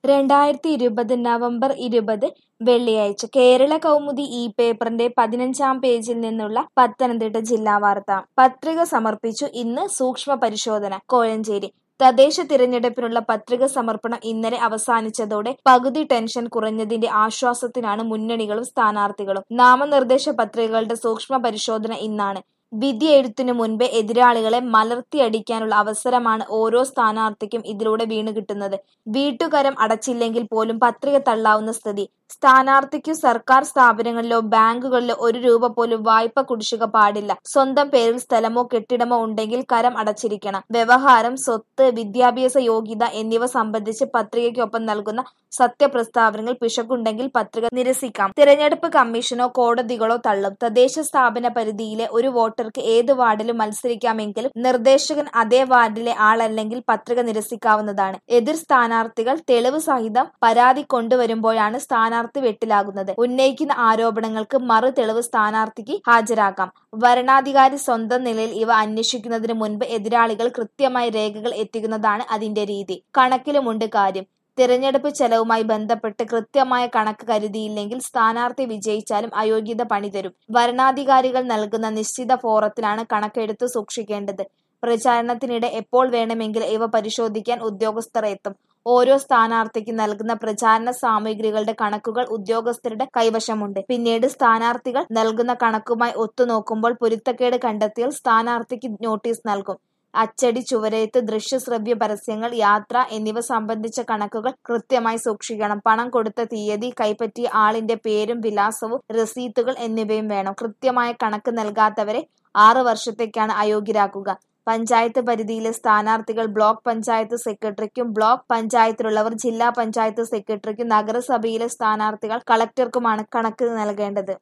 രണ്ടായിരത്തി ഇരുപത് നവംബർ ഇരുപത് വെള്ളിയാഴ്ച കേരള കൗമുദി ഈ പേപ്പറിന്റെ പതിനഞ്ചാം പേജിൽ നിന്നുള്ള പത്തനംതിട്ട ജില്ലാ വാർത്ത പത്രിക സമർപ്പിച്ചു ഇന്ന് സൂക്ഷ്മ പരിശോധന കോഴഞ്ചേരി തദ്ദേശ തിരഞ്ഞെടുപ്പിനുള്ള പത്രിക സമർപ്പണം ഇന്നലെ അവസാനിച്ചതോടെ പകുതി ടെൻഷൻ കുറഞ്ഞതിന്റെ ആശ്വാസത്തിലാണ് മുന്നണികളും സ്ഥാനാർത്ഥികളും നാമനിർദ്ദേശ പത്രികകളുടെ സൂക്ഷ്മ പരിശോധന ഇന്നാണ് വിധി എഴുത്തിനു മുൻപേ എതിരാളികളെ മലർത്തിയടിക്കാനുള്ള അവസരമാണ് ഓരോ സ്ഥാനാർത്ഥിക്കും ഇതിലൂടെ വീണുകിട്ടുന്നത് വീട്ടുകരം അടച്ചില്ലെങ്കിൽ പോലും പത്രിക തള്ളാവുന്ന സ്ഥിതി സ്ഥാനാർത്ഥിക്കു സർക്കാർ സ്ഥാപനങ്ങളിലോ ബാങ്കുകളിലോ ഒരു രൂപ പോലും വായ്പ കുടിശ്ശിക പാടില്ല സ്വന്തം പേരിൽ സ്ഥലമോ കെട്ടിടമോ ഉണ്ടെങ്കിൽ കരം അടച്ചിരിക്കണം വ്യവഹാരം സ്വത്ത് വിദ്യാഭ്യാസ യോഗ്യത എന്നിവ സംബന്ധിച്ച് പത്രികയ്ക്കൊപ്പം നൽകുന്ന സത്യപ്രസ്താവനകൾ പിശകുണ്ടെങ്കിൽ പത്രിക നിരസിക്കാം തിരഞ്ഞെടുപ്പ് കമ്മീഷനോ കോടതികളോ തള്ളും തദ്ദേശ സ്ഥാപന പരിധിയിലെ ഒരു വോട്ടർക്ക് ഏത് വാർഡിലും മത്സരിക്കാമെങ്കിലും നിർദ്ദേശകൻ അതേ വാർഡിലെ ആളല്ലെങ്കിൽ പത്രിക നിരസിക്കാവുന്നതാണ് എതിർ സ്ഥാനാർത്ഥികൾ തെളിവ് സഹിതം പരാതി കൊണ്ടുവരുമ്പോഴാണ് സ്ഥാനാർത്ഥി വെട്ടിലാകുന്നത് ഉന്നയിക്കുന്ന ആരോപണങ്ങൾക്ക് മറു തെളിവ് സ്ഥാനാർത്ഥിക്ക് ഹാജരാക്കാം വരണാധികാരി സ്വന്തം നിലയിൽ ഇവ അന്വേഷിക്കുന്നതിന് മുൻപ് എതിരാളികൾ കൃത്യമായി രേഖകൾ എത്തിക്കുന്നതാണ് അതിന്റെ രീതി കണക്കിലുമുണ്ട് കാര്യം തിരഞ്ഞെടുപ്പ് ചെലവുമായി ബന്ധപ്പെട്ട് കൃത്യമായ കണക്ക് കരുതിയില്ലെങ്കിൽ സ്ഥാനാർത്ഥി വിജയിച്ചാലും അയോഗ്യത പണിതരും വരണാധികാരികൾ നൽകുന്ന നിശ്ചിത ഫോറത്തിലാണ് കണക്കെടുത്ത് സൂക്ഷിക്കേണ്ടത് പ്രചാരണത്തിനിടെ എപ്പോൾ വേണമെങ്കിലും ഇവ പരിശോധിക്കാൻ ഉദ്യോഗസ്ഥർ എത്തും ഓരോ സ്ഥാനാർത്ഥിക്ക് നൽകുന്ന പ്രചാരണ സാമഗ്രികളുടെ കണക്കുകൾ ഉദ്യോഗസ്ഥരുടെ കൈവശമുണ്ട് പിന്നീട് സ്ഥാനാർത്ഥികൾ നൽകുന്ന കണക്കുമായി ഒത്തുനോക്കുമ്പോൾ പൊരുത്തക്കേട് കണ്ടെത്തിയാൽ സ്ഥാനാർത്ഥിക്ക് നോട്ടീസ് നൽകും അച്ചടി ചുവരെഴുത്ത് ദൃശ്യശ്രവ്യ പരസ്യങ്ങൾ യാത്ര എന്നിവ സംബന്ധിച്ച കണക്കുകൾ കൃത്യമായി സൂക്ഷിക്കണം പണം കൊടുത്ത തീയതി കൈപ്പറ്റിയ ആളിന്റെ പേരും വിലാസവും രസീത്തുകൾ എന്നിവയും വേണം കൃത്യമായ കണക്ക് നൽകാത്തവരെ ആറ് വർഷത്തേക്കാണ് അയോഗ്യരാക്കുക പഞ്ചായത്ത് പരിധിയിലെ സ്ഥാനാർത്ഥികൾ ബ്ലോക്ക് പഞ്ചായത്ത് സെക്രട്ടറിക്കും ബ്ലോക്ക് പഞ്ചായത്തിലുള്ളവർ ജില്ലാ പഞ്ചായത്ത് സെക്രട്ടറിക്കും നഗരസഭയിലെ സ്ഥാനാർത്ഥികൾ കളക്ടർക്കുമാണ് കണക്ക് നൽകേണ്ടത്